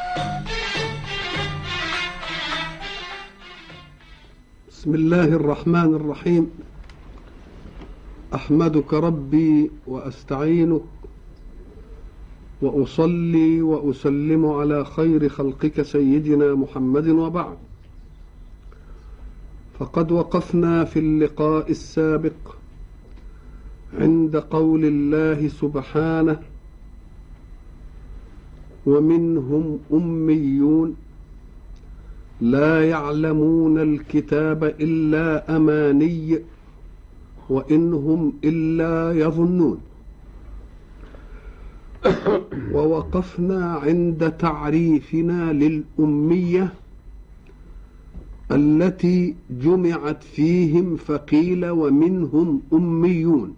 بسم الله الرحمن الرحيم احمدك ربي واستعينك واصلي واسلم على خير خلقك سيدنا محمد وبعد فقد وقفنا في اللقاء السابق عند قول الله سبحانه ومنهم اميون لا يعلمون الكتاب الا اماني وان هم الا يظنون ووقفنا عند تعريفنا للاميه التي جمعت فيهم فقيل ومنهم اميون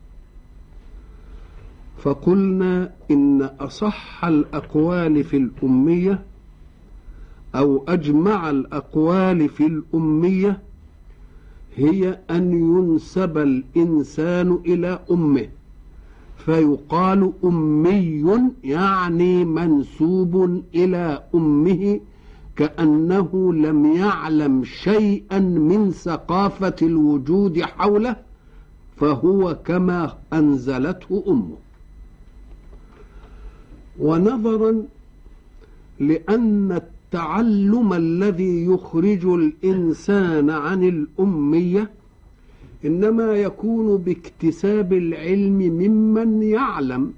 فقلنا ان اصح الاقوال في الاميه او اجمع الاقوال في الاميه هي ان ينسب الانسان الى امه فيقال امي يعني منسوب الى امه كانه لم يعلم شيئا من ثقافه الوجود حوله فهو كما انزلته امه ونظرا لان التعلم الذي يخرج الانسان عن الاميه انما يكون باكتساب العلم ممن يعلم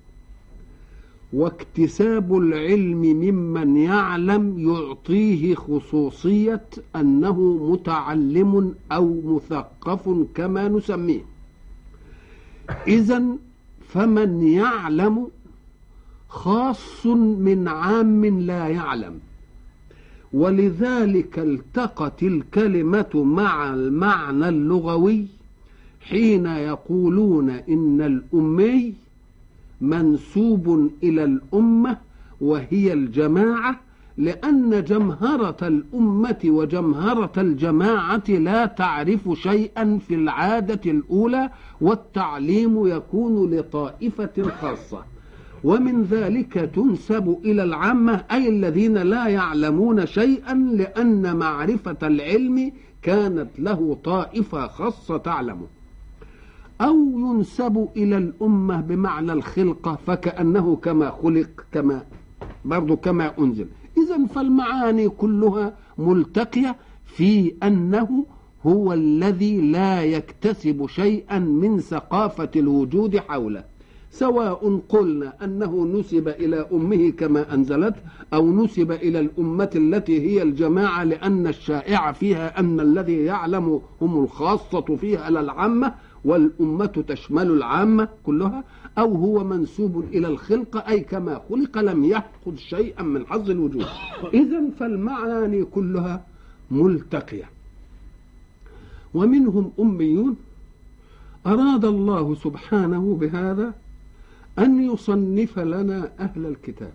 واكتساب العلم ممن يعلم يعطيه خصوصيه انه متعلم او مثقف كما نسميه اذا فمن يعلم خاص من عام لا يعلم ولذلك التقت الكلمة مع المعنى اللغوي حين يقولون إن الأمي منسوب إلى الأمة وهي الجماعة لأن جمهرة الأمة وجمهرة الجماعة لا تعرف شيئا في العادة الأولى والتعليم يكون لطائفة خاصة ومن ذلك تنسب إلى العامة أي الذين لا يعلمون شيئا لأن معرفة العلم كانت له طائفة خاصة تعلمه أو ينسب إلى الأمة بمعنى الخلقة فكأنه كما خلق كما برضو كما أنزل إذا فالمعاني كلها ملتقية في أنه هو الذي لا يكتسب شيئا من ثقافة الوجود حوله سواء قلنا أنه نسب إلى أمه كما أنزلت أو نسب إلى الأمة التي هي الجماعة لأن الشائع فيها أن الذي يعلم هم الخاصة فيها للعامة والأمة تشمل العامة كلها أو هو منسوب إلى الخلقة أي كما خلق لم يأخذ شيئا من حظ الوجود إذا فالمعاني كلها ملتقية ومنهم أميون أراد الله سبحانه بهذا أن يصنف لنا أهل الكتاب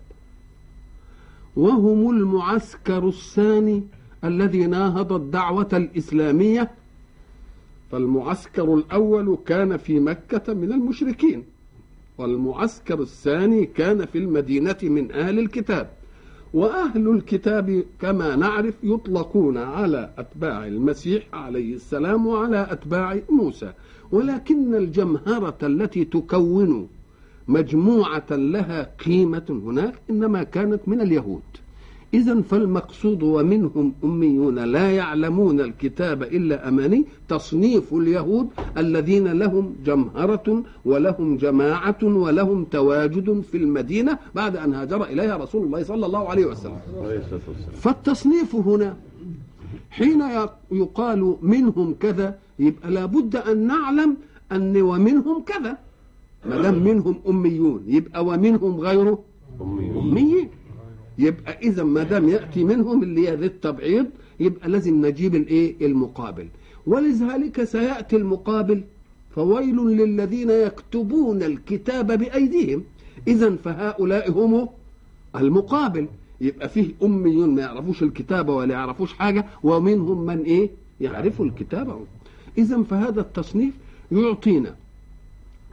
وهم المعسكر الثاني الذي ناهض الدعوة الإسلامية فالمعسكر الأول كان في مكة من المشركين والمعسكر الثاني كان في المدينة من أهل الكتاب وأهل الكتاب كما نعرف يطلقون على أتباع المسيح عليه السلام وعلى أتباع موسى ولكن الجمهرة التي تكون مجموعة لها قيمة هناك إنما كانت من اليهود إذا فالمقصود ومنهم أميون لا يعلمون الكتاب إلا أماني تصنيف اليهود الذين لهم جمهرة ولهم جماعة ولهم تواجد في المدينة بعد أن هاجر إليها رسول الله صلى الله عليه وسلم فالتصنيف هنا حين يقال منهم كذا يبقى لابد أن نعلم أن ومنهم كذا ما دام منهم أميون يبقى ومنهم غيره أميين يبقى اذا ما دام ياتي منهم اللي هي ذي التبعيض يبقى لازم نجيب الايه المقابل ولذلك سياتي المقابل فويل للذين يكتبون الكتاب بايديهم اذا فهؤلاء هم المقابل يبقى فيه اميون ما يعرفوش الكتابه ولا يعرفوش حاجه ومنهم من ايه يعرفوا الكتابه اذا فهذا التصنيف يعطينا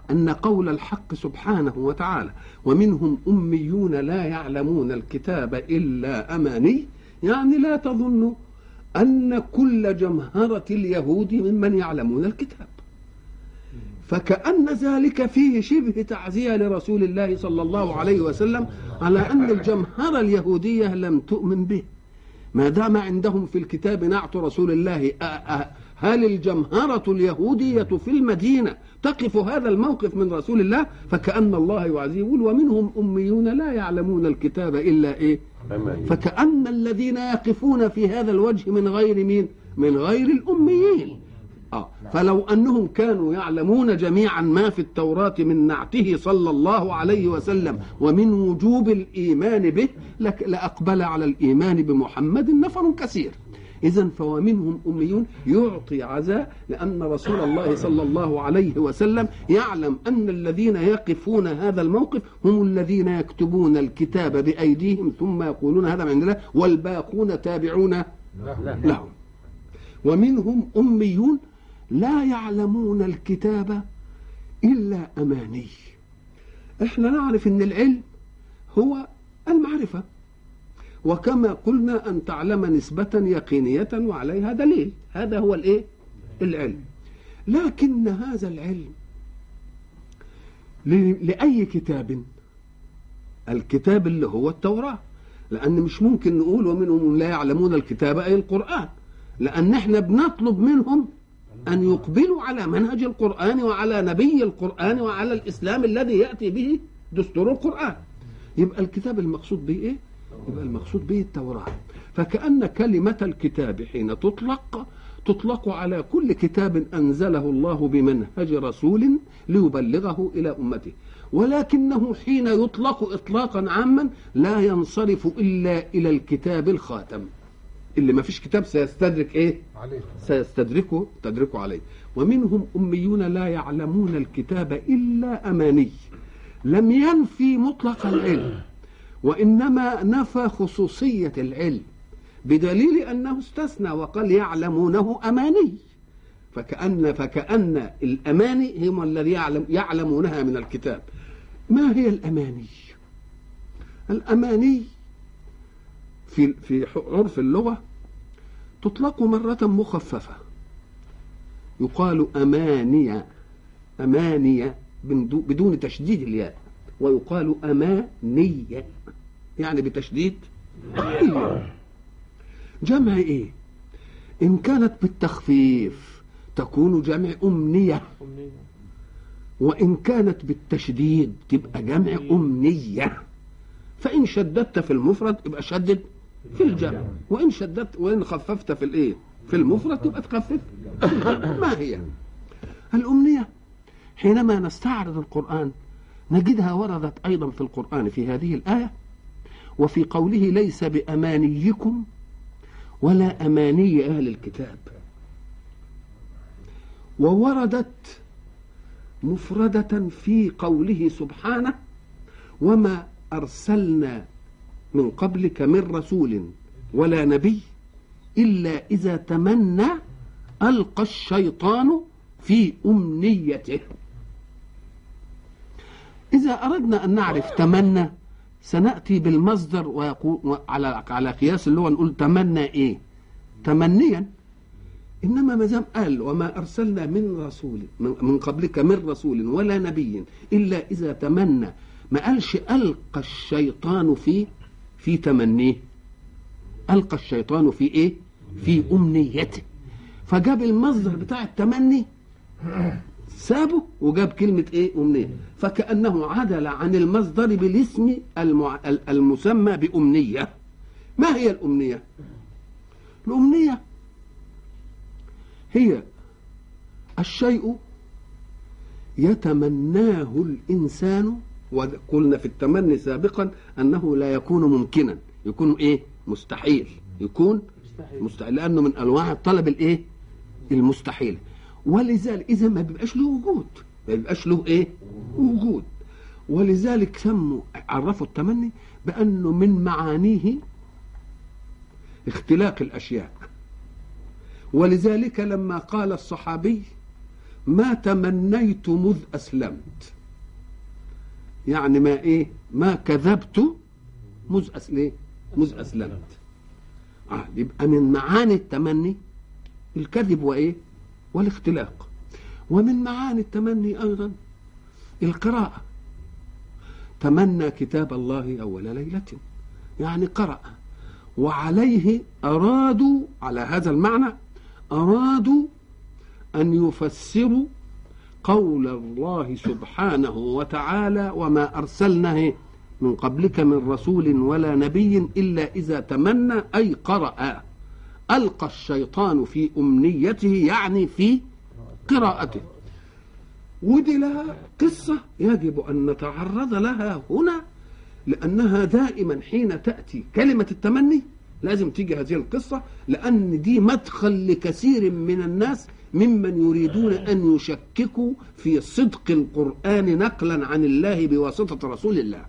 أن قول الحق سبحانه وتعالى ومنهم أميون لا يعلمون الكتاب إلا أماني يعني لا تظن أن كل جمهرة اليهود ممن يعلمون الكتاب فكأن ذلك فيه شبه تعزية لرسول الله صلى الله عليه وسلم على أن الجمهرة اليهودية لم تؤمن به ما دام عندهم في الكتاب نعت رسول الله هل الجمهرة اليهودية في المدينة تقف هذا الموقف من رسول الله فكأن الله يعزيه يقول ومنهم أميون لا يعلمون الكتاب إلا إيه فكأن الذين يقفون في هذا الوجه من غير مين من غير الأميين آه. فلو أنهم كانوا يعلمون جميعا ما في التوراة من نعته صلى الله عليه وسلم ومن وجوب الإيمان به لأقبل على الإيمان بمحمد نفر كثير إذا فومنهم أميون يعطي عزاء لأن رسول الله صلى الله عليه وسلم يعلم أن الذين يقفون هذا الموقف هم الذين يكتبون الكتاب بأيديهم ثم يقولون هذا من عند الله والباقون تابعون لهم ومنهم أميون لا يعلمون الكتاب إلا أماني احنا نعرف ان العلم هو المعرفة وكما قلنا أن تعلم نسبة يقينية وعليها دليل هذا هو الإيه؟ العلم لكن هذا العلم لأي كتاب الكتاب اللي هو التوراة لأن مش ممكن نقول ومنهم لا يعلمون الكتاب أي القرآن لأن احنا بنطلب منهم أن يقبلوا على منهج القرآن وعلى نبي القرآن وعلى الإسلام الذي يأتي به دستور القرآن يبقى الكتاب المقصود به إيه؟ يبقى المقصود به التوراة فكأن كلمة الكتاب حين تطلق تطلق على كل كتاب أنزله الله بمنهج رسول ليبلغه إلى أمته ولكنه حين يطلق إطلاقا عاما لا ينصرف إلا إلى الكتاب الخاتم اللي ما فيش كتاب سيستدرك ايه عليه. سيستدركه تدركه عليه ومنهم أميون لا يعلمون الكتاب إلا أماني لم ينفي مطلق العلم وإنما نفى خصوصية العلم بدليل أنه استثنى وقال يعلمونه أماني فكأن فكأن الأماني هم الذي يعلم يعلمونها من الكتاب ما هي الأماني الأماني في في عرف اللغة تطلق مرة مخففة يقال أمانية أمانية بدون تشديد الياء ويقال أمانية يعني بتشديد جمع إيه إن كانت بالتخفيف تكون جمع أمنية وإن كانت بالتشديد تبقى جمع أمنية فإن شددت في المفرد يبقى شدد في الجمع وإن شددت وإن خففت في الإيه في المفرد تبقى تخفف ما هي الأمنية حينما نستعرض القرآن نجدها وردت أيضا في القرآن في هذه الآية وفي قوله ليس بأمانيكم ولا أماني أهل الكتاب ووردت مفردة في قوله سبحانه وما أرسلنا من قبلك من رسول ولا نبي إلا إذا تمنى ألقى الشيطان في أمنيته إذا أردنا أن نعرف تمنى سنأتي بالمصدر ويقول على على قياس اللي هو نقول تمنى إيه؟ تمنيا إنما ما دام قال وما أرسلنا من رسول من قبلك من رسول ولا نبي إلا إذا تمنى ما قالش ألقى الشيطان في في تمنيه ألقى الشيطان في إيه؟ في أمنيته فجاب المصدر بتاع التمني سابه وجاب كلمة إيه أمنية فكأنه عدل عن المصدر بالاسم المع... المسمى بأمنية ما هي الأمنية الأمنية هي الشيء يتمناه الإنسان وقلنا في التمني سابقا أنه لا يكون ممكنا يكون إيه مستحيل يكون مستحيل, مستحيل. لأنه من أنواع الطلب الإيه المستحيل ولذلك اذا ما بيبقاش له وجود ما بيبقاش له ايه وجود ولذلك سموا عرفوا التمني بانه من معانيه اختلاق الاشياء ولذلك لما قال الصحابي ما تمنيت مذ أسلمت يعني ما إيه ما كذبت مذ أسلمت مذ أسلمت آه يبقى من معاني التمني الكذب وإيه والاختلاق ومن معاني التمني أيضا القراءة تمنى كتاب الله أول ليلة يعني قرأ وعليه أرادوا على هذا المعنى أرادوا أن يفسروا قول الله سبحانه وتعالى وما أرسلناه من قبلك من رسول ولا نبي إلا إذا تمنى أي قرأ ألقى الشيطان في أمنيته يعني في قراءته ودي لها قصة يجب أن نتعرض لها هنا لأنها دائما حين تأتي كلمة التمني لازم تيجي هذه القصة لأن دي مدخل لكثير من الناس ممن يريدون أن يشككوا في صدق القرآن نقلا عن الله بواسطة رسول الله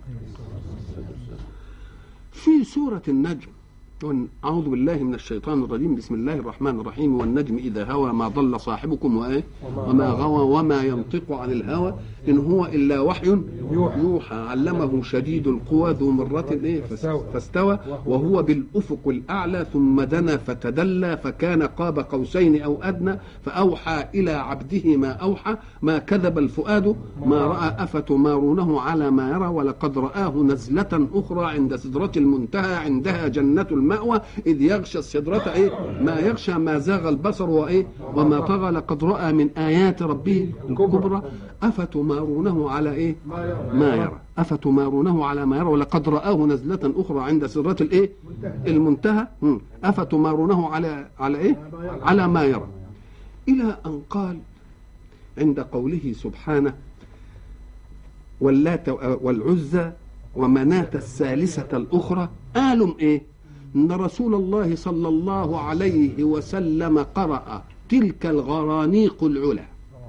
في سورة النجم أعوذ بالله من الشيطان الرجيم بسم الله الرحمن الرحيم والنجم إذا هوى ما ضل صاحبكم وإيه وما غوى وما ينطق عن الهوى إن هو إلا وحي يوحى علمه شديد القوى ذو مرة إيه فاستوى وهو بالأفق الأعلى ثم دنا فتدلى فكان قاب قوسين أو أدنى فأوحى إلى عبده ما أوحى ما كذب الفؤاد ما رأى أفتمارونه على ما يرى ولقد رآه نزلة أخرى عند سدرة المنتهى عندها جنة المأوى إذ يغشى السدرة إيه ما يغشى ما زاغ البصر وإيه وما طغى لقد رأى من آيات ربه الكبرى أفتمارونه على إيه ما يرى أفتمارونه على ما يرى ولقد رآه نزلة أخرى عند سدرة الإيه المنتهى أفتمارونه على على إيه على ما يرى إلى أن قال عند قوله سبحانه واللات والعزى ومناة الثالثة الأخرى قالوا إيه ان رسول الله صلى الله عليه وسلم قرأ تلك الغرانيق العلا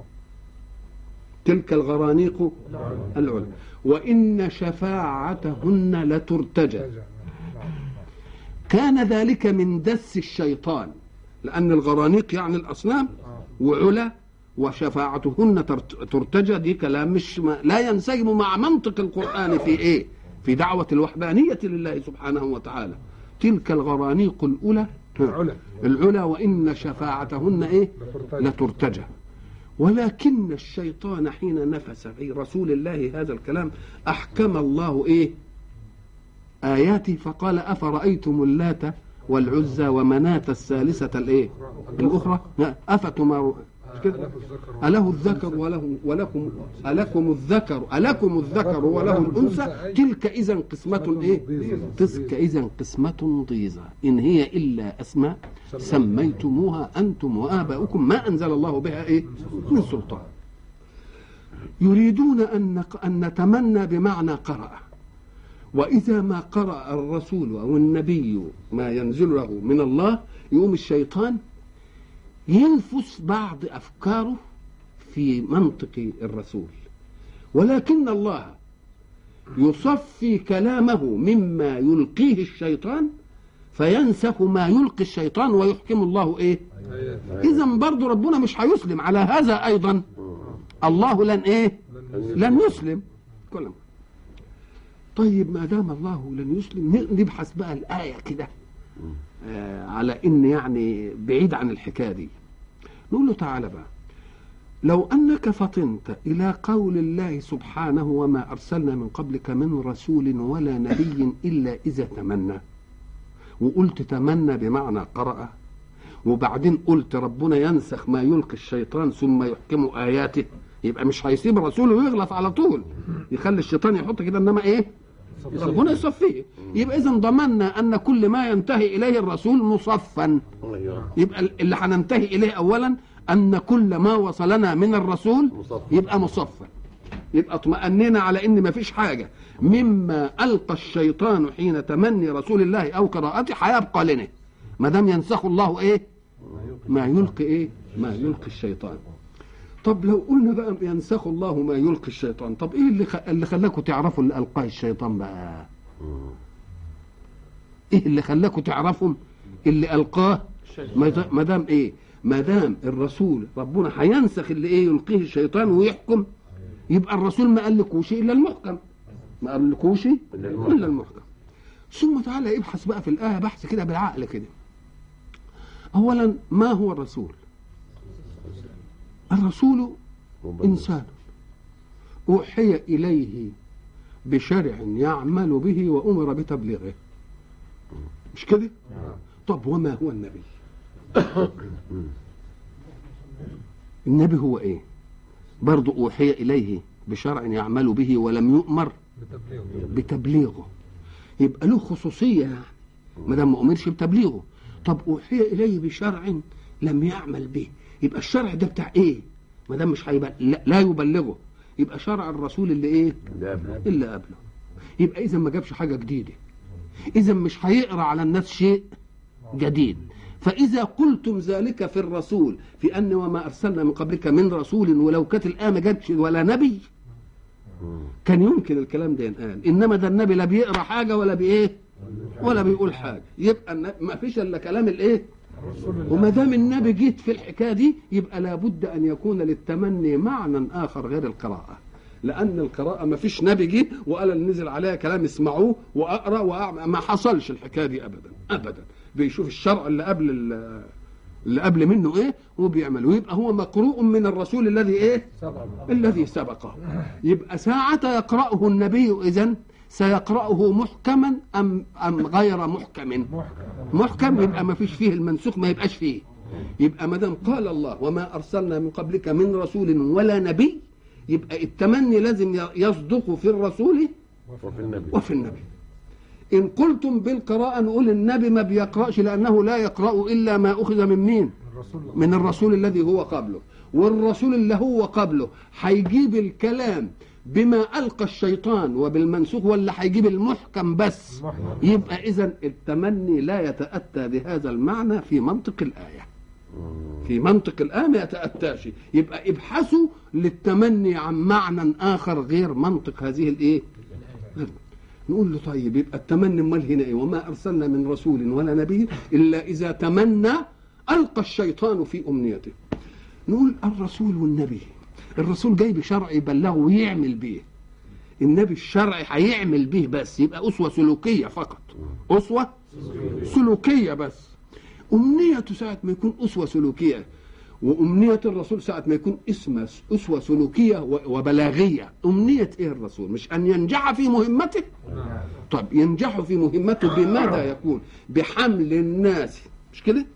تلك الغرانيق العلا وإن شفاعتهن لترتجى كان ذلك من دس الشيطان لأن الغرانيق يعني الأصنام وعلا وشفاعتهن ترتجى دي كلام مش ما لا ينسجم مع منطق القرآن في إيه في دعوة الوحدانية لله سبحانه وتعالى تلك الغرانيق الأولى العلا العلا وإن شفاعتهن إيه لترتجى ولكن الشيطان حين نفس في رسول الله هذا الكلام أحكم الله إيه آياته فقال أفرأيتم اللات والعزى ومناة الثالثة الإيه الأخرى أفتمارون كده أله الذكر وله ولكم ألكم الذكر ألكم الذكر وله الأنثى تلك إذا قسمة إيه؟ تلك إذا قسمة ضيزى إن هي إلا أسماء سميتموها أنتم وآباؤكم ما أنزل الله بها إيه؟ من سلطان يريدون أن أن نتمنى بمعنى قرأ وإذا ما قرأ الرسول أو النبي ما ينزل له من الله يقوم الشيطان ينفس بعض افكاره في منطق الرسول ولكن الله يصفي كلامه مما يلقيه الشيطان فينسخ ما يلقي الشيطان ويحكم الله ايه اذا برضه ربنا مش هيسلم على هذا ايضا الله لن ايه لن يسلم كلام طيب ما دام الله لن يسلم نبحث بقى الايه كده آه على ان يعني بعيد عن الحكايه دي نقول له تعالى بقى لو انك فطنت الى قول الله سبحانه وما ارسلنا من قبلك من رسول ولا نبي الا اذا تمنى وقلت تمنى بمعنى قرأ وبعدين قلت ربنا ينسخ ما يلقي الشيطان ثم يحكم اياته يبقى مش هيسيب الرسول ويغلط على طول يخلي الشيطان يحط كده انما ايه ربنا يصفيه يبقى اذا ضمننا ان كل ما ينتهي اليه الرسول مصفا يبقى اللي هننتهي اليه اولا ان كل ما وصلنا من الرسول يبقى مصفا يبقى اطمأننا على ان ما فيش حاجه مما القى الشيطان حين تمني رسول الله او قراءته هيبقى لنا ما دام ينسخ الله ايه ما يلقي ايه ما يلقي الشيطان طب لو قلنا بقى ينسخ الله ما يلقي الشيطان طب ايه اللي خ... اللي خلاكم تعرفوا اللي القاه الشيطان بقى ايه اللي خلاكم تعرفوا اللي القاه ما دام ايه ما دام الرسول ربنا هينسخ اللي ايه يلقيه الشيطان ويحكم يبقى الرسول ما قالكوش الا المحكم ما قالكوش الا المحكم ثم تعالى ابحث بقى في الايه بحث كده بالعقل كده اولا ما هو الرسول الرسول انسان اوحي اليه بشرع يعمل به وامر بتبليغه مش كده طب وما هو النبي النبي هو ايه برضه اوحي اليه بشرع يعمل به ولم يؤمر بتبليغه يبقى له خصوصيه يعني ما دام ما امرش بتبليغه طب اوحي اليه بشرع لم يعمل به يبقى الشرع ده بتاع ايه ما دام مش هيبقى لا, لا يبلغه يبقى شرع الرسول اللي ايه اللي قبله يبقى اذا ما جابش حاجه جديده اذا مش هيقرا على الناس شيء جديد فإذا قلتم ذلك في الرسول في أن وما أرسلنا من قبلك من رسول ولو كانت الآية ما جاتش ولا نبي كان يمكن الكلام ده ينقال إنما ده النبي لا بيقرأ حاجة ولا بإيه ولا بيقول حاجة يبقى ما فيش إلا كلام الإيه وما دام النبي جيت في الحكاية دي يبقى لابد أن يكون للتمني معنى آخر غير القراءة لأن القراءة ما فيش نبي جه وقال اللي نزل عليها كلام اسمعوه وأقرأ وأعمل ما حصلش الحكاية دي أبدا أبدا بيشوف الشرع اللي قبل اللي قبل منه ايه وبيعمل ويبقى هو مقروء من الرسول الذي ايه سبق الذي سبقه يبقى ساعة يقرأه النبي إذن سيقرأه محكما أم أم غير محكم محكم محكم يبقى ما فيش فيه المنسوخ ما يبقاش فيه يبقى ما دام قال الله وما أرسلنا من قبلك من رسول ولا نبي يبقى التمني لازم يصدق في الرسول وفي النبي وفي النبي إن قلتم بالقراءة نقول النبي ما بيقرأش لأنه لا يقرأ إلا ما أخذ من مين الرسول من الرسول الذي هو قبله والرسول اللي هو قبله هيجيب الكلام بما ألقى الشيطان وبالمنسوخ ولا هيجيب المحكم بس محكم يبقى إذا التمني لا يتأتى بهذا المعنى في منطق الآية في منطق الآية ما يتأتاش يبقى ابحثوا للتمني عن معنى آخر غير منطق هذه الإيه غير- نقول له طيب يبقى التمني امال هنا ايه وما ارسلنا من رسول ولا نبي الا اذا تمنى القى الشيطان في امنيته نقول الرسول والنبي الرسول جاي بشرع يبلغه ويعمل بيه النبي الشرع هيعمل به بس يبقى اسوه سلوكيه فقط اسوه سلوكيه بس امنيته ساعه ما يكون اسوه سلوكيه وامنيه الرسول ساعه ما يكون اسمه اسوه سلوكيه و- وبلاغيه امنيه ايه الرسول مش ان ينجح في مهمته طب ينجح في مهمته بماذا يكون بحمل الناس مش كده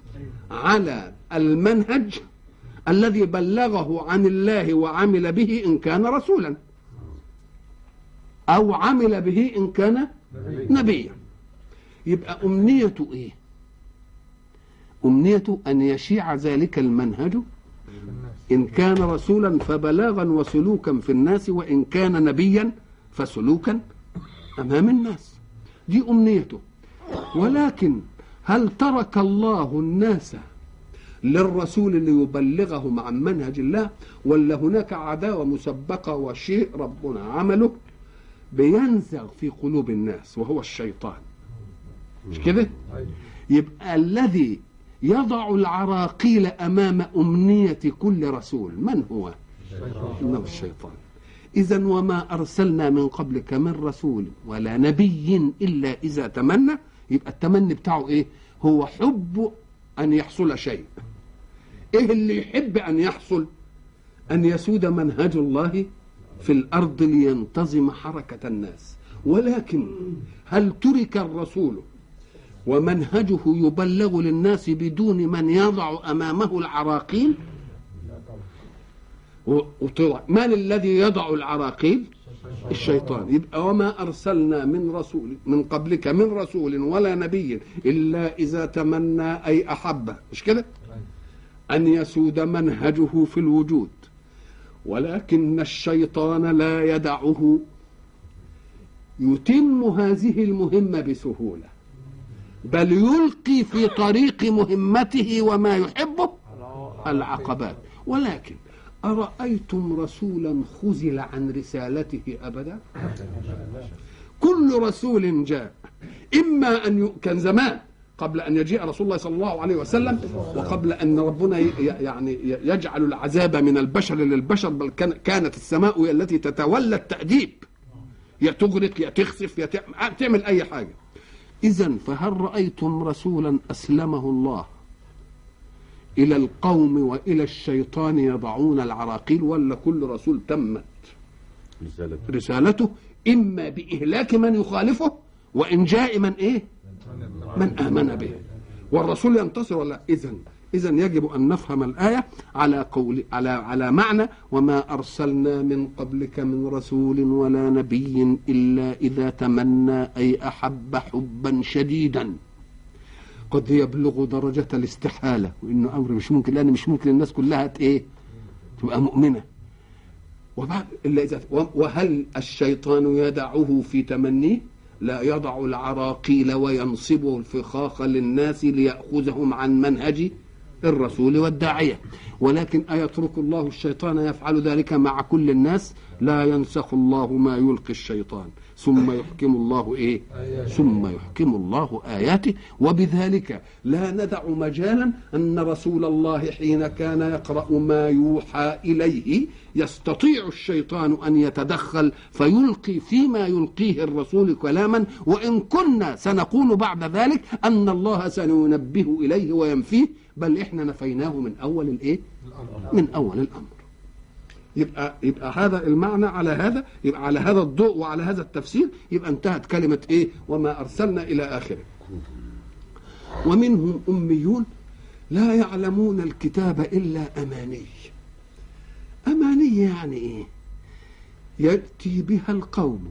على المنهج الذي بلغه عن الله وعمل به ان كان رسولا او عمل به ان كان نبيا يبقى امنيته ايه امنيته ان يشيع ذلك المنهج ان كان رسولا فبلاغا وسلوكا في الناس وان كان نبيا فسلوكا امام الناس دي امنيته ولكن هل ترك الله الناس للرسول ليبلغهم عن منهج الله ولا هناك عداوه مسبقه وشيء ربنا عمله بينزغ في قلوب الناس وهو الشيطان مش كده أيوة. يبقى الذي يضع العراقيل امام امنيه كل رسول من هو انه الشيطان اذا وما ارسلنا من قبلك من رسول ولا نبي الا اذا تمنى يبقى التمني بتاعه ايه هو حب ان يحصل شيء ايه اللي يحب ان يحصل ان يسود منهج الله في الارض لينتظم حركه الناس ولكن هل ترك الرسول ومنهجه يبلغ للناس بدون من يضع امامه العراقيل و- وطلع من الذي يضع العراقيل الشيطان يبقى وما ارسلنا من رسول من قبلك من رسول ولا نبي الا اذا تمنى اي احب مش كده ان يسود منهجه في الوجود ولكن الشيطان لا يدعه يتم هذه المهمه بسهوله بل يلقي في طريق مهمته وما يحبه العقبات ولكن أرأيتم رسولا خزل عن رسالته أبدا كل رسول جاء إما أن ي... كان زمان قبل ان يجيء رسول الله صلى الله عليه وسلم وقبل ان ربنا ي- يعني ي- يجعل العذاب من البشر للبشر بل كان- كانت السماء هي التي تتولى التأديب يا تغرق يا تخسف يا تعمل, تعمل اي حاجه اذا فهل رايتم رسولا اسلمه الله الى القوم والى الشيطان يضعون العراقيل ولا كل رسول تمت رسالة رسالته اما باهلاك من يخالفه وانجاء من ايه من امن به والرسول ينتصر ولا اذا اذا يجب ان نفهم الايه على قول على على معنى وما ارسلنا من قبلك من رسول ولا نبي الا اذا تمنى اي احب حبا شديدا قد يبلغ درجه الاستحاله وانه امر مش ممكن لان مش ممكن الناس كلها ت- ايه تبقى مؤمنه وبعد إلا إذا وهل الشيطان يدعه في تمنيه لا يضع العراقيل وينصب الفخاخ للناس ليأخذهم عن منهج الرسول والداعية ولكن أيترك الله الشيطان يفعل ذلك مع كل الناس لا ينسخ الله ما يلقي الشيطان ثم يحكم الله ايه ثم يحكم الله اياته وبذلك لا ندع مجالا ان رسول الله حين كان يقرا ما يوحى اليه يستطيع الشيطان ان يتدخل فيلقي فيما يلقيه الرسول كلاما وان كنا سنقول بعد ذلك ان الله سينبه اليه وينفيه بل احنا نفيناه من اول الايه من اول الامر يبقى يبقى هذا المعنى على هذا يبقى على هذا الضوء وعلى هذا التفسير يبقى انتهت كلمة ايه وما ارسلنا الى اخره ومنهم اميون لا يعلمون الكتاب الا اماني اماني يعني ايه ياتي بها القوم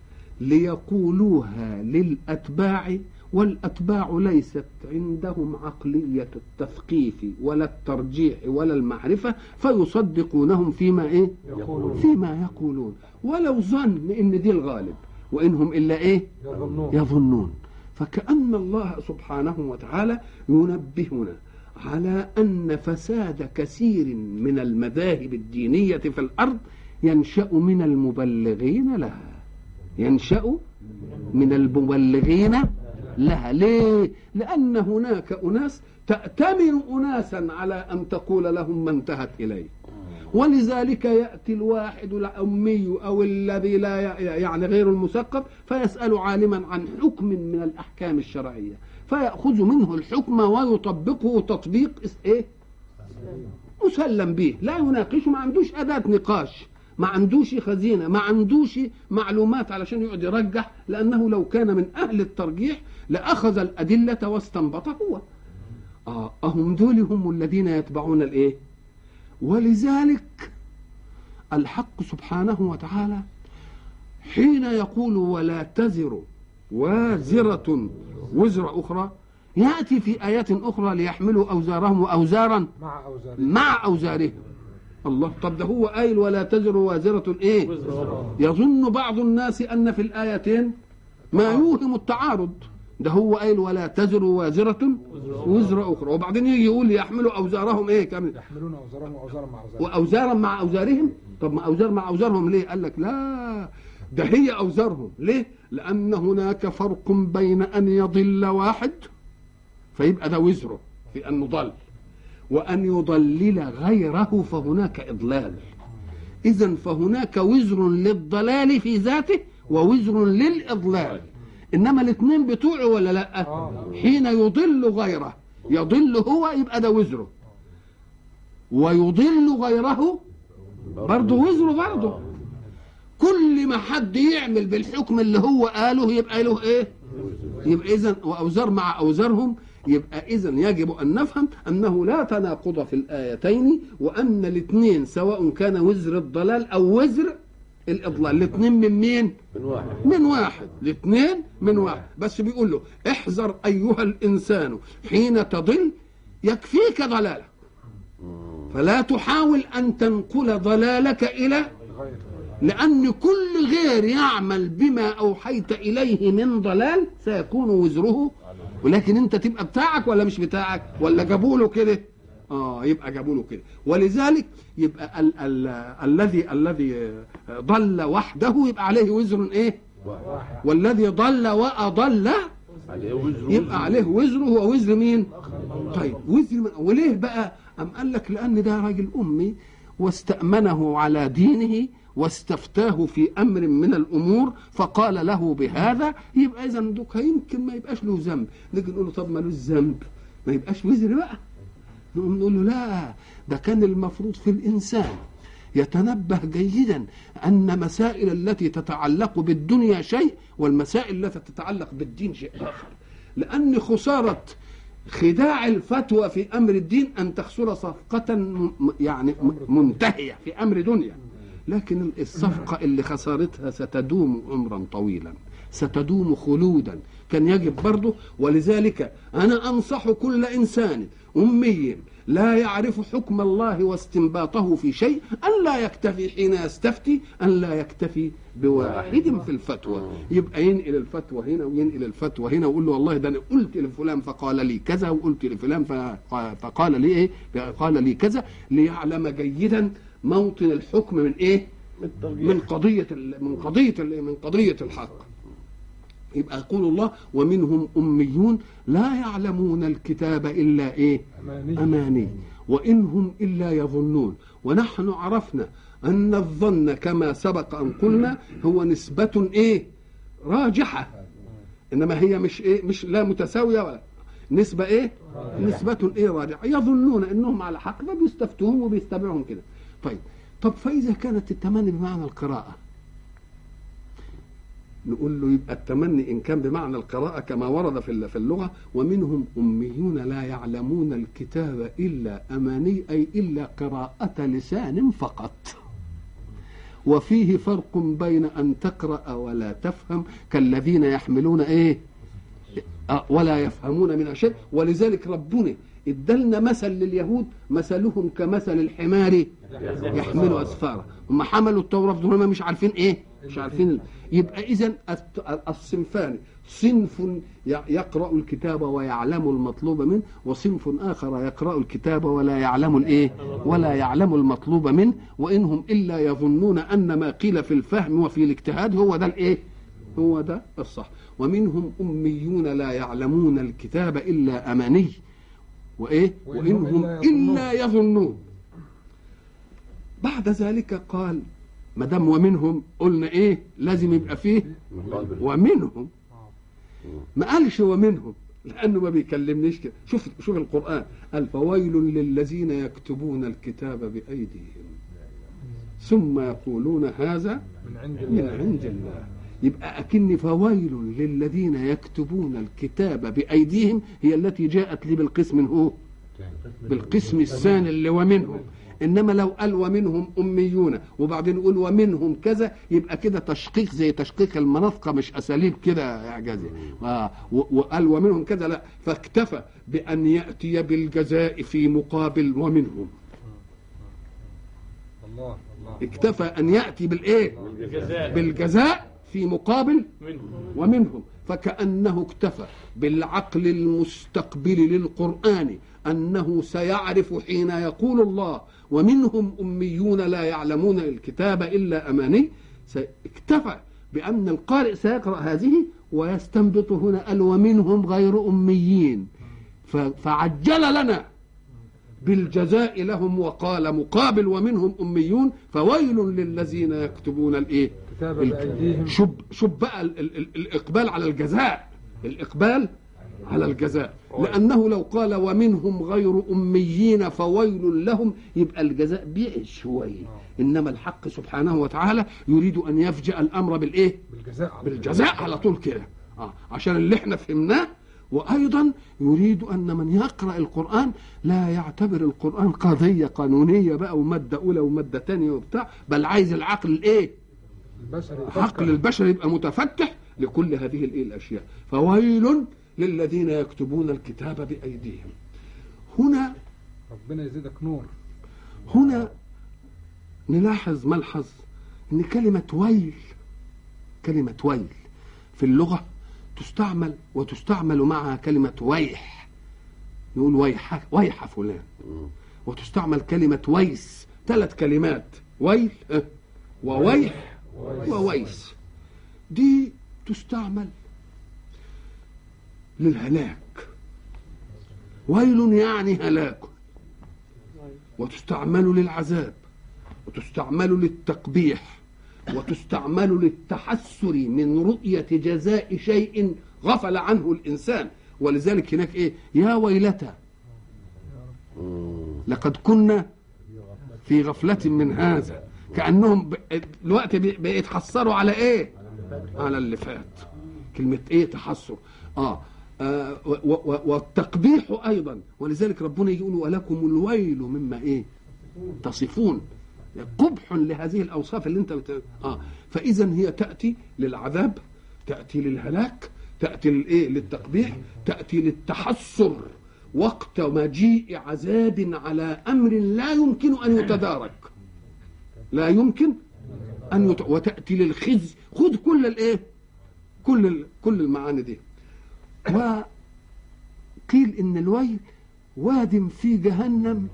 ليقولوها للاتباع والاتباع ليست عندهم عقليه التثقيف ولا الترجيح ولا المعرفه فيصدقونهم فيما ايه يقولون. فيما يقولون ولو ظن ان دي الغالب وانهم الا ايه يظنون يظنون فكأن الله سبحانه وتعالى ينبهنا على أن فساد كثير من المذاهب الدينية في الأرض ينشأ من المبلغين لها ينشأ من المبلغين لها ليه؟ لأن هناك أناس تأتمن أناسا على أن تقول لهم ما انتهت إليه ولذلك يأتي الواحد الأمي أو الذي لا ي- يعني غير المثقف فيسأل عالما عن حكم من الأحكام الشرعية فيأخذ منه الحكم ويطبقه تطبيق اس- إيه؟ مسلم به لا يناقشه ما عندوش أداة نقاش ما عندوش خزينة ما عندوش معلومات علشان يقعد يرجح لأنه لو كان من أهل الترجيح لأخذ الأدلة واستنبط هو آه أهم دول هم الذين يتبعون الإيه ولذلك الحق سبحانه وتعالى حين يقول ولا تزر وازرة وزر أخرى يأتي في آيات أخرى ليحملوا أوزارهم وأوزارا مع أوزارهم مع أوزارهم الله طب ده هو قايل ولا تزر وازرة إيه يظن بعض الناس أن في الآيتين ما يوهم التعارض ده هو قايل ولا تزر وازرة وزر أخرى وبعدين يجي يقول يحملوا أوزارهم إيه كامل يحملون أوزارهم وأوزارا مع أوزارهم واوزارا مع اوزارهم طب ما اوزار مع اوزارهم ليه قال لك لا ده هي اوزارهم ليه لان هناك فرق بين ان يضل واحد فيبقى ده وزره في انه ضل وان يضلل غيره فهناك اضلال اذا فهناك وزر للضلال في ذاته ووزر للاضلال انما الاثنين بتوعه ولا لا آه. حين يضل غيره يضل هو يبقى ده وزره ويضل غيره برضه وزره برضه كل ما حد يعمل بالحكم اللي هو قاله يبقى له ايه يبقى اذا واوزار مع اوزارهم يبقى اذا يجب ان نفهم انه لا تناقض في الايتين وان الاثنين سواء كان وزر الضلال او وزر الاضلال الاثنين من مين من واحد من واحد الاثنين من واحد بس بيقول له احذر ايها الانسان حين تضل يكفيك ضلالك فلا تحاول ان تنقل ضلالك الى غير لأن كل غير يعمل بما أوحيت إليه من ضلال سيكون وزره ولكن أنت تبقى بتاعك ولا مش بتاعك ولا جابوا له كده اه يبقى جابوا له كده ولذلك يبقى ال ال الذي الذي ضل وحده يبقى عليه وزر ايه واحد والذي ضل واضل عليه وزر يبقى عليه وزره هو وزر مين طيب وزر من وليه بقى أم قال لك لأن ده راجل أمي واستأمنه على دينه واستفتاه في أمر من الأمور فقال له بهذا يبقى إذا دوك يمكن ما يبقاش له ذنب نيجي نقول له طب مالوش ذنب ما يبقاش وزر بقى نقوم نقول له لا ده كان المفروض في الإنسان يتنبه جيدا أن مسائل التي تتعلق بالدنيا شيء والمسائل التي تتعلق بالدين شيء آخر لأن خسارة خداع الفتوى في أمر الدين أن تخسر صفقة م- يعني م- منتهية في أمر دنيا لكن الصفقة اللي خسارتها ستدوم عمرا طويلا ستدوم خلودا كان يجب برضه ولذلك أنا أنصح كل إنسان أمي لا يعرف حكم الله واستنباطه في شيء أن لا يكتفي حين يستفتي أن لا يكتفي بواحد في الفتوى يبقى ينقل الفتوى هنا وينقل الفتوى هنا ويقول له والله ده أنا قلت لفلان فقال لي كذا وقلت لفلان فق- فقال لي إيه قال لي كذا ليعلم جيدا موطن الحكم من إيه من قضية ال- من قضية ال- من قضية الحق يبقى يقول الله ومنهم أميون لا يعلمون الكتاب إلا إيه أماني أماني وإن هم إلا يظنون ونحن عرفنا أن الظن كما سبق أن قلنا هو نسبة إيه راجحة إنما هي مش إيه مش لا متساوية ولا نسبة إيه نسبة إيه راجحة يظنون أنهم على حق فبيستفتوهم وبيتبعهم كده طيب طب فإذا كانت التمني بمعنى القراءة نقول له يبقى التمني ان كان بمعنى القراءه كما ورد في في اللغه ومنهم اميون لا يعلمون الكتاب الا اماني اي الا قراءه لسان فقط وفيه فرق بين ان تقرا ولا تفهم كالذين يحملون ايه آه، ولا يفهمون من شيء ولذلك ربنا ادلنا مثل لليهود مثلهم كمثل الحمار يحمل اسفارا هم حملوا التوراه بدون ما مش عارفين ايه مش عارفين يبقى اذا الت- الصنفان صنف ي- يقرا الكتاب ويعلم المطلوب منه وصنف اخر يقرا الكتاب ولا يعلم الايه ولا يعلم المطلوب منه وانهم الا يظنون ان ما قيل في الفهم وفي الاجتهاد هو ده الايه هو ده الصح ومنهم اميون لا يعلمون الكتاب الا اماني وايه وإنهم وانهم إلا يظنون. الا يظنون بعد ذلك قال ما دام ومنهم قلنا ايه لازم يبقى فيه مقابل ومنهم ما قالش ومنهم لانه ما بيكلمنيش كده شوف شوف القران قال فويل للذين يكتبون الكتاب بايديهم ثم يقولون هذا من عند من الله عند الله يبقى أكن فويل للذين يكتبون الكتاب بأيديهم هي التي جاءت لي بالقسم هو بالقسم الثاني اللي ومنهم انما لو قال ومنهم اميون وبعدين يقول ومنهم كذا يبقى كده تشقيق زي تشقيق المناطق مش اساليب كده يا اعجازي آه و- وقال ومنهم كذا لا فاكتفى بان ياتي بالجزاء في مقابل ومنهم الله الله اكتفى ان ياتي بالايه الجزاء بالجزاء في مقابل منهم ومنهم فكأنه اكتفى بالعقل المستقبل للقرآن أنه سيعرف حين يقول الله ومنهم أميون لا يعلمون الكتاب إلا أماني س- اكتفى بأن القارئ سيقرأ هذه ويستنبط هنا قال ومنهم غير أميين ف- فعجل لنا بالجزاء لهم وقال مقابل ومنهم أميون فويل للذين يكتبون الإيه كتاب ال- بأيديهم شوف شوف بقى ال ال ال الاقبال على الجزاء الاقبال على الجزاء لانه لو قال ومنهم غير اميين فويل لهم يبقى الجزاء بعد شويه انما الحق سبحانه وتعالى يريد ان يفجأ الامر بالايه بالجزاء على بالجزاء على طول كده آه. عشان اللي احنا فهمناه وايضا يريد ان من يقرا القران لا يعتبر القران قضيه قانونيه بقى وماده اولى وماده ثانيه وبتاع بل عايز العقل الايه البشر عقل البشر يبقى متفتح لكل هذه الايه الاشياء فويل للذين يكتبون الكتاب بايديهم هنا ربنا يزيدك نور هنا نلاحظ ملحظ ان كلمه ويل كلمه ويل في اللغه تستعمل وتستعمل معها كلمه ويح نقول ويح ويح فلان وتستعمل كلمه ويس ثلاث كلمات ويل اه، وويح وويس دي تستعمل للهلاك ويل يعني هلاك وتستعمل للعذاب وتستعمل للتقبيح وتستعمل للتحسر من رؤية جزاء شيء غفل عنه الإنسان ولذلك هناك إيه يا ويلتى لقد كنا في غفلة من هذا كأنهم ب- الوقت بي- بيتحسروا على إيه على اللي فات كلمة إيه تحسر آه, آه و- و- والتقبيح أيضا ولذلك ربنا يقول ولكم الويل مما إيه تصفون قبح لهذه الاوصاف اللي انت بت... اه فاذا هي تاتي للعذاب تاتي للهلاك تاتي للايه للتقبيح تاتي للتحسر وقت مجيء عذاب على امر لا يمكن ان يتدارك لا يمكن ان يت... وتاتي للخزي خذ كل الايه كل ال... كل المعاني دي وقيل ان الويل واد في جهنم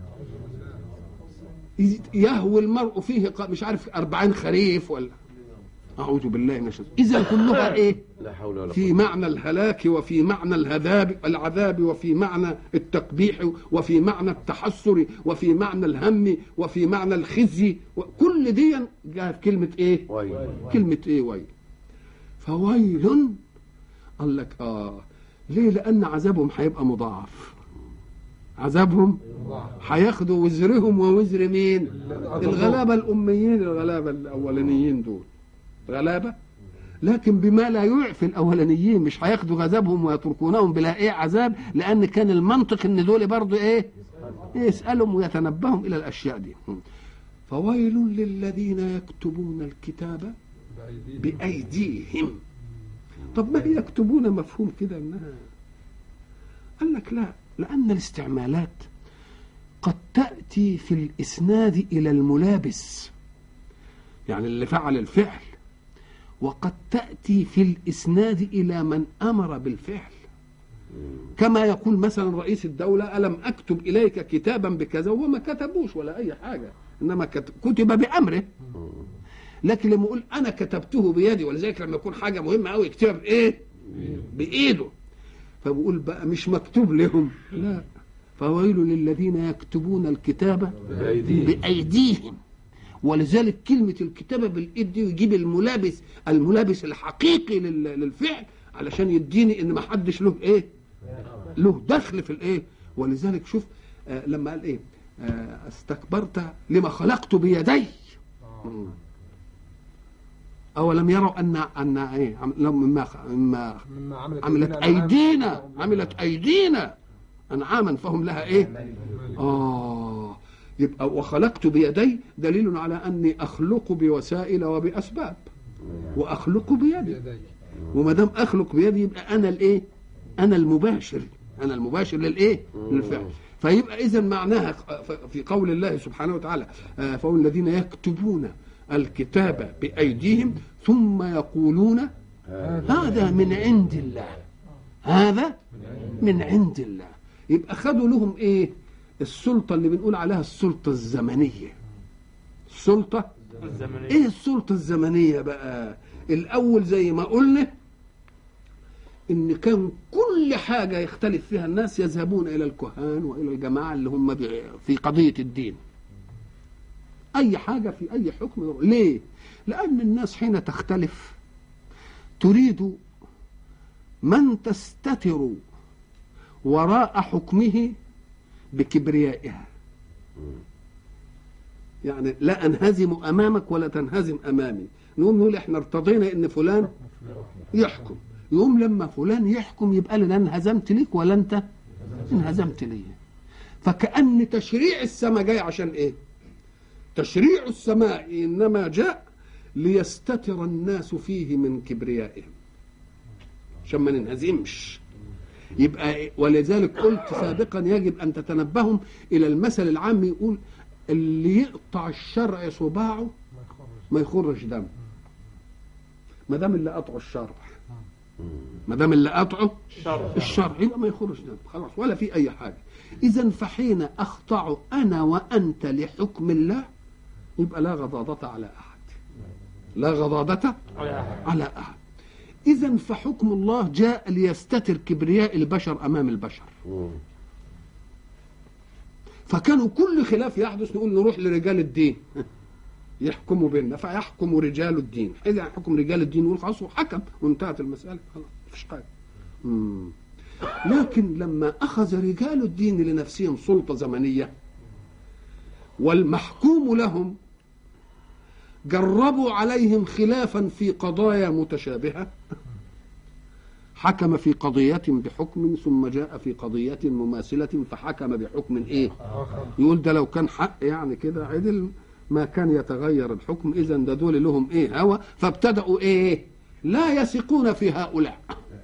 يهوي المرء فيه ق- مش عارف أربعين خريف ولا أعوذ بالله من الشيطان إذا كلها إيه لا حول ولا في معنى الهلاك وفي معنى الهذاب العذاب وفي معنى التقبيح وفي معنى التحسر وفي معنى الهم وفي معنى الخزي كل دي جاء في كلمة إيه ويل كلمة إيه ويل فويل قال لك آه ليه لأن عذابهم هيبقى مضاعف عذابهم هياخدوا وزرهم ووزر مين الغلابة الأميين الغلابة الأولانيين دول غلابة لكن بما لا يعفي الأولانيين مش هياخدوا عذابهم ويتركونهم بلا إيه عذاب لأن كان المنطق إن دول برضو إيه يسألهم ويتنبههم إلى الأشياء دي فويل للذين يكتبون الكتاب بأيديهم بأيديهم طب ما هي يكتبون مفهوم كده انها قال لك لا لأن الاستعمالات قد تأتي في الإسناد إلى الملابس يعني اللي فعل الفعل وقد تأتي في الإسناد إلى من أمر بالفعل كما يقول مثلا رئيس الدولة ألم أكتب إليك كتابا بكذا وهو ما كتبوش ولا أي حاجة إنما كت- كتب بأمره لكن لما يقول أنا كتبته بيدي ولذلك لما يكون حاجة مهمة أوي يكتبها بإيه؟ بإيده فبقول بقى مش مكتوب لهم لا فويل للذين يكتبون الكتاب بأيديهم. بأيديهم ولذلك كلمة الكتابة بالإيد دي يجيب الملابس الملابس الحقيقي لل- للفعل علشان يديني إن ما حدش له إيه له دخل في الإيه ولذلك شوف آه لما قال إيه آه استكبرت لما خلقت بيدي مم. أولم يروا أن أن إيه عم- لهم مما مما مما عملت عملت أيدينا عملت أيدينا أنعاما فهم لها إيه آه يبقى وخلقت بيدي دليل على أني أخلق بوسائل وبأسباب وأخلق بيدي بيدي وما دام أخلق بيدي يبقى أنا الإيه أنا المباشر أنا المباشر للإيه للفعل فيبقى إذا معناها في قول الله سبحانه وتعالى آه، فهم الذين يكتبون الكتاب بأيديهم ثم يقولون هذا من عند الله هذا من عند الله يبقى خدوا لهم ايه السلطه اللي بنقول عليها السلطه الزمنيه السلطه الزمنية ايه السلطه الزمنيه بقى الاول زي ما قلنا ان كان كل حاجه يختلف فيها الناس يذهبون الى الكهان والى الجماعه اللي هم بي- في قضيه الدين اي حاجه في اي حكم يروح. ليه لان الناس حين تختلف تريد من تستتر وراء حكمه بكبريائها يعني لا انهزم امامك ولا تنهزم امامي نقوم نقول احنا ارتضينا ان فلان يحكم يقوم لما فلان يحكم يبقى لي لا انهزمت ليك ولا انت انهزمت لي فكأن تشريع السماء جاي عشان ايه تشريع السماء انما جاء ليستتر الناس فيه من كبريائهم عشان ما ننهزمش يبقى ولذلك قلت سابقا يجب ان تتنبهوا الى المثل العام يقول اللي يقطع الشرع صباعه ما يخرج دم ما دام اللي قطعه الشرع ما دام اللي قطعه الشرع الشرع يبقى ما يخرج دم خلاص ولا في اي حاجه اذا فحين اخضع انا وانت لحكم الله يبقى لا غضاضة على احد لا غضاضة على أحد. على احد إذا فحكم الله جاء ليستتر كبرياء البشر أمام البشر مم. فكانوا كل خلاف يحدث نقول نروح لرجال الدين يحكموا بيننا فيحكم رجال الدين إذا حكم رجال الدين يقول خلاص هو حكم وانتهت المسألة خلاص مفيش حاجة مم. لكن لما أخذ رجال الدين لنفسهم سلطة زمنية والمحكوم لهم جربوا عليهم خلافا في قضايا متشابهة حكم في قضية بحكم ثم جاء في قضية مماثلة فحكم بحكم ايه آخر يقول ده لو كان حق يعني كده عدل ما كان يتغير الحكم اذا ده دول لهم ايه هوى فابتدأوا ايه لا يثقون في هؤلاء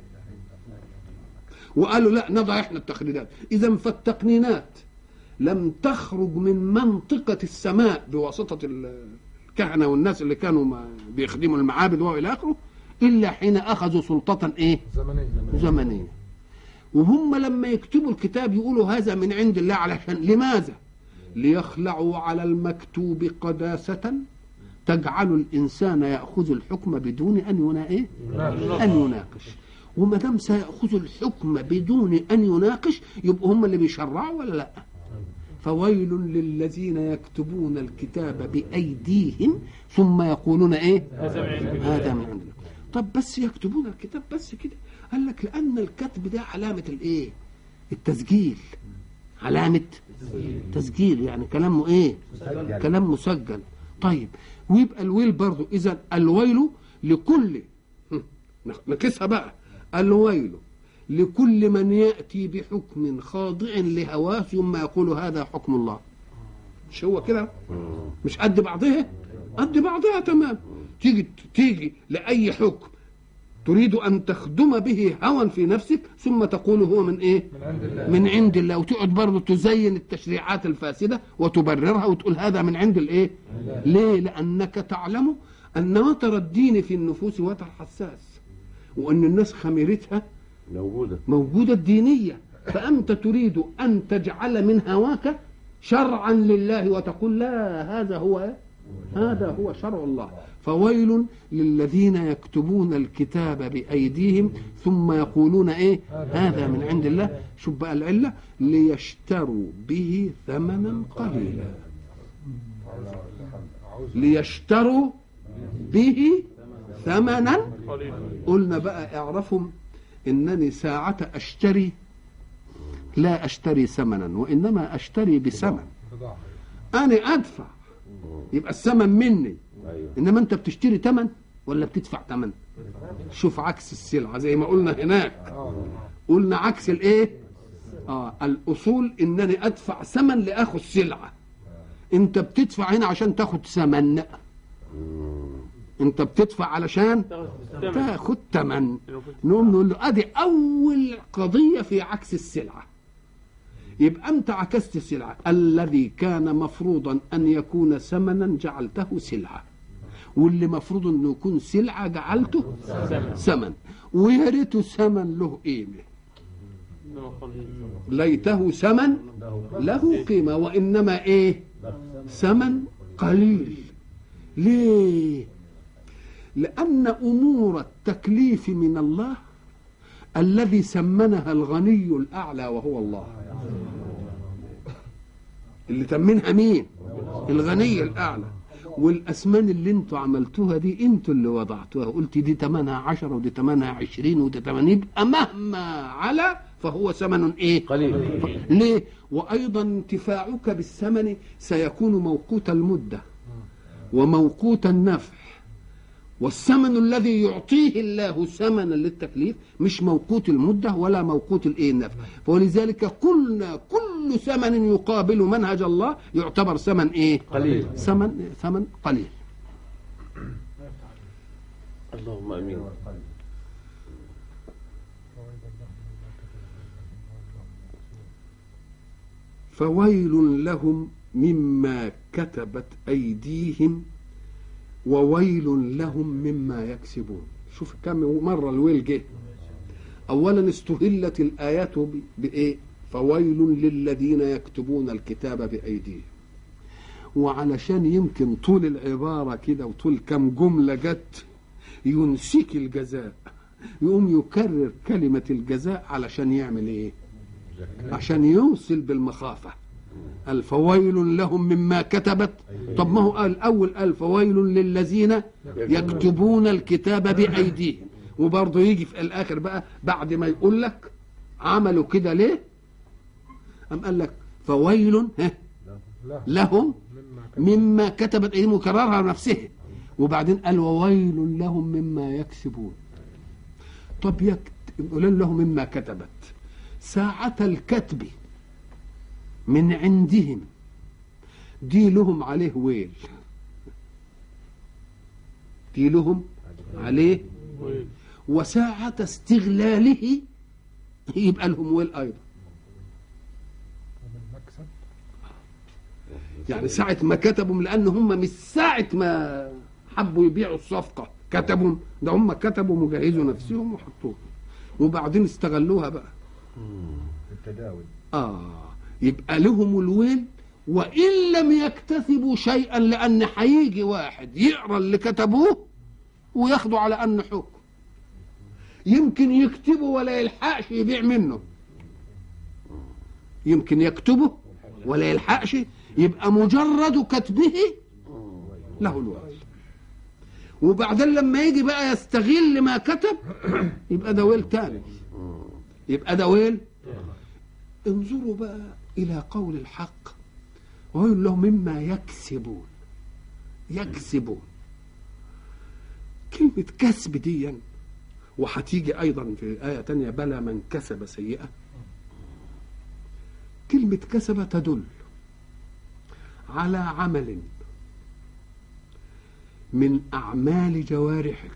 وقالوا لا نضع احنا التقنينات اذا فالتقنينات لم تخرج من منطقة السماء بواسطة الكهنة والناس اللي كانوا ما بيخدموا المعابد والى اخره الا حين اخذوا سلطة ايه زمنية زمنية وهم لما يكتبوا الكتاب يقولوا هذا من عند الله علشان لماذا ليخلعوا على المكتوب قداسة تجعل الإنسان يأخذ الحكم بدون أن ينا إيه؟ أن يناقش وما دام سيأخذ الحكم بدون أن يناقش يبقوا هم اللي بيشرعوا ولا لا فويل للذين يكتبون الكتاب بأيديهم ثم يقولون إيه هذا من عند الله طب بس يكتبون الكتاب بس كده قال لك لأن الكتب ده علامة الإيه التسجيل علامة تسجيل يعني كلامه إيه كلام مسجل طيب ويبقى الويل برضو إذا الويل لكل هم، نقيسها بقى الويل لكل من يأتي بحكم خاضع لهواه ثم يقول هذا حكم الله مش هو كده مش قد بعضها قد بعضها تمام تيجي تيجي لأي حكم تريد أن تخدم به هوى في نفسك ثم تقول هو من إيه من عند الله من عند الله وتقعد برضه تزين التشريعات الفاسدة وتبررها وتقول هذا من عند الإيه ليه لأنك تعلم أن وتر الدين في النفوس وتر حساس وأن الناس خميرتها موجودة موجودة الدينية فأنت تريد أن تجعل من هواك شرعا لله وتقول لا هذا هو هذا هو شرع الله فويل للذين يكتبون الكتاب بأيديهم ثم يقولون إيه هذا من عند الله شوف بقى العلة ليشتروا به ثمنا قليلا ليشتروا به ثمنا قلنا بقى اعرفهم انني ساعة اشتري لا اشتري ثمنا وانما اشتري بثمن بضاعة انا ادفع يبقى الثمن مني أيوة انما انت بتشتري ثمن ولا بتدفع ثمن شوف عكس السلعة زي ما قلنا هناك اه قلنا عكس الايه اه الاصول انني ادفع ثمن لاخذ سلعة انت بتدفع هنا عشان تاخد ثمن انت بتدفع علشان تاخد ثمن نقوم نقول له ادي اول قضيه في عكس السلعه يبقى انت عكست السلعه الذي كان مفروضا ان يكون ثمنا جعلته سلعه واللي مفروض انه يكون سلعه جعلته ثمن ويا ريته ثمن له قيمه ليته ثمن له قيمه وانما ايه ثمن قليل ليه لأن أمور التكليف من الله الذي سمنها الغني الأعلى وهو الله اللي تمنها مين الغني الأعلى والأسمان اللي انتوا عملتوها دي انتوا اللي وضعتوها قلت دي تمنها عشرة ودي تمنها عشرين ودي تمنها يبقى مهما على فهو ثمن ايه قليل ليه وايضا انتفاعك بالثمن سيكون موقوت المده وموقوت النفع والثمن الذي يعطيه الله ثمنا للتكليف مش موقوت المده ولا موقوت الايه النفع ولذلك قلنا كل ثمن يقابل منهج الله يعتبر ثمن ايه قليل ثمن ثمن قليل اللهم امين فويل لهم مما كتبت أيديهم وويل لهم مما يكسبون شوف كم مرة الويل جه أولا استهلت الآيات ب- بإيه فويل للذين يكتبون الكتاب بأيديهم وعلشان يمكن طول العبارة كده وطول كم جملة جت ينسيك الجزاء يقوم يكرر كلمة الجزاء علشان يعمل ايه عشان يوصل بالمخافة قال فويل لهم مما كتبت طب ما هو قال أول قال فويل للذين يكتبون الكتاب بأيديهم وبرضه يجي في الآخر بقى بعد ما يقول لك عملوا كده ليه أم قال لك فويل ها له لهم مما كتب مما كتبت ايديهم وكررها نفسه وبعدين قال وويل لهم مما يكسبون طب يكت... يقول لهم مما كتبت ساعة الكتب من عندهم دي لهم عليه ويل دي لهم عليه وساعة استغلاله يبقى لهم ويل أيضا ومن مكسب يعني ساعة ما كتبوا لأن هم مش ساعة ما حبوا يبيعوا الصفقة كتبوا ده هم كتبوا مجهزوا نفسهم وحطوها وبعدين استغلوها بقى التداول آه يبقى لهم الويل وإن لم يكتسبوا شيئا لأن هيجي واحد يقرأ اللي كتبوه وياخدوا على أنه حكم يمكن يكتبوا ولا يلحقش يبيع منه يمكن يكتبه ولا يلحقش يبقى مجرد كتبه له الويل وبعدين لما يجي بقى يستغل ما كتب يبقى ده ويل تاني يبقى ده ويل انظروا بقى إلى قول الحق ويقول لهم مما يكسبون يكسبون كلمة كسب دي وهتيجي أيضا في آية تانية بلى من كسب سيئة كلمة كسب تدل على عمل من أعمال جوارحك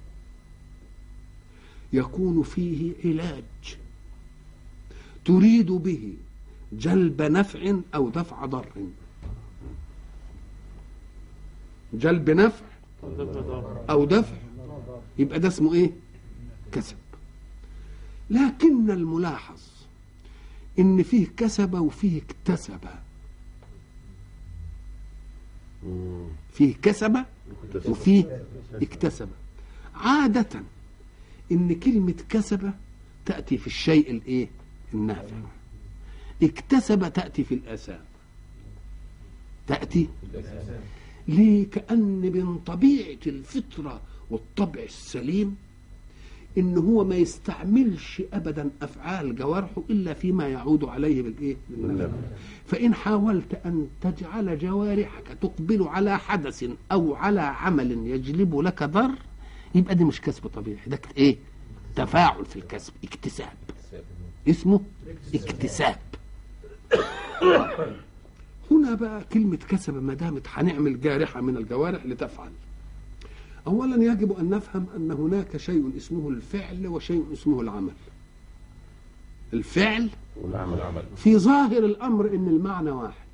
يكون فيه علاج تريد به جلب نفع أو دفع ضر جلب نفع أو دفع يبقى ده اسمه إيه كسب لكن الملاحظ إن فيه كسب وفيه اكتسب فيه كسب وفيه اكتسب عادة إن كلمة كسب تأتي في الشيء الإيه النافع اكتسب تأتي في الآثام تأتي ليه كأن من طبيعة الفطرة والطبع السليم إن هو ما يستعملش أبدا أفعال جوارحه إلا فيما يعود عليه بالإيه بالنفع فإن حاولت أن تجعل جوارحك تقبل على حدث أو على عمل يجلب لك ضر يبقى ده مش كسب طبيعي ده إيه تفاعل في الكسب اكتساب اسمه اكتساب هنا بقى كلمة كسب ما دامت هنعمل جارحة من الجوارح لتفعل أولا يجب أن نفهم أن هناك شيء اسمه الفعل وشيء اسمه العمل الفعل والعمل عمل في ظاهر الأمر أن المعنى واحد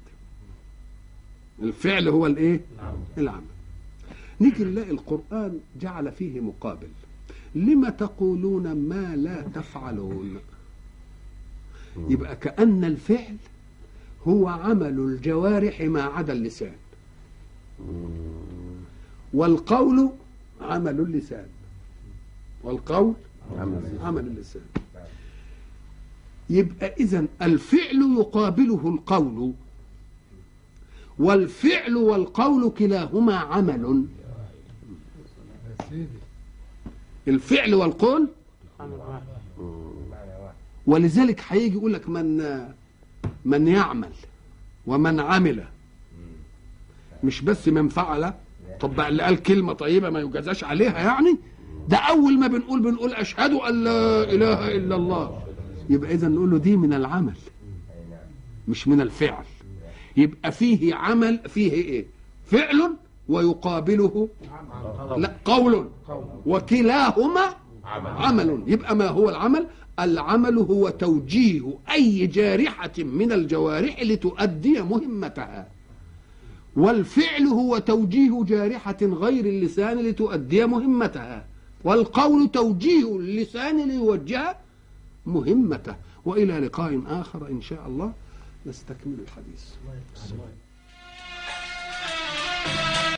الفعل هو الإيه العمل نيجي نلاقي القرآن جعل فيه مقابل لم تقولون ما لا تفعلون يبقى كأن الفعل هو عمل الجوارح ما عدا اللسان والقول عمل اللسان والقول عمل عمل اللسان يبقى إذا الفعل يقابله القول والفعل والقول كلاهما عمل يا سيدي الفعل والقول معنى واحد ولذلك هيجي يقول لك من من يعمل ومن عمل مش بس من فعل طب بقى اللي قال كلمه طيبه ما يجازاش عليها يعني ده اول ما بنقول بنقول اشهد ان لا اله الا الله يبقى اذا نقول له دي من العمل مش من الفعل يبقى فيه عمل فيه ايه فعل ويقابله لا قول وكلاهما عمل يبقى ما هو العمل العمل هو توجيه اي جارحه من الجوارح لتؤدي مهمتها والفعل هو توجيه جارحه غير اللسان لتؤدي مهمتها والقول توجيه اللسان ليوجه مهمته والى لقاء اخر ان شاء الله نستكمل الحديث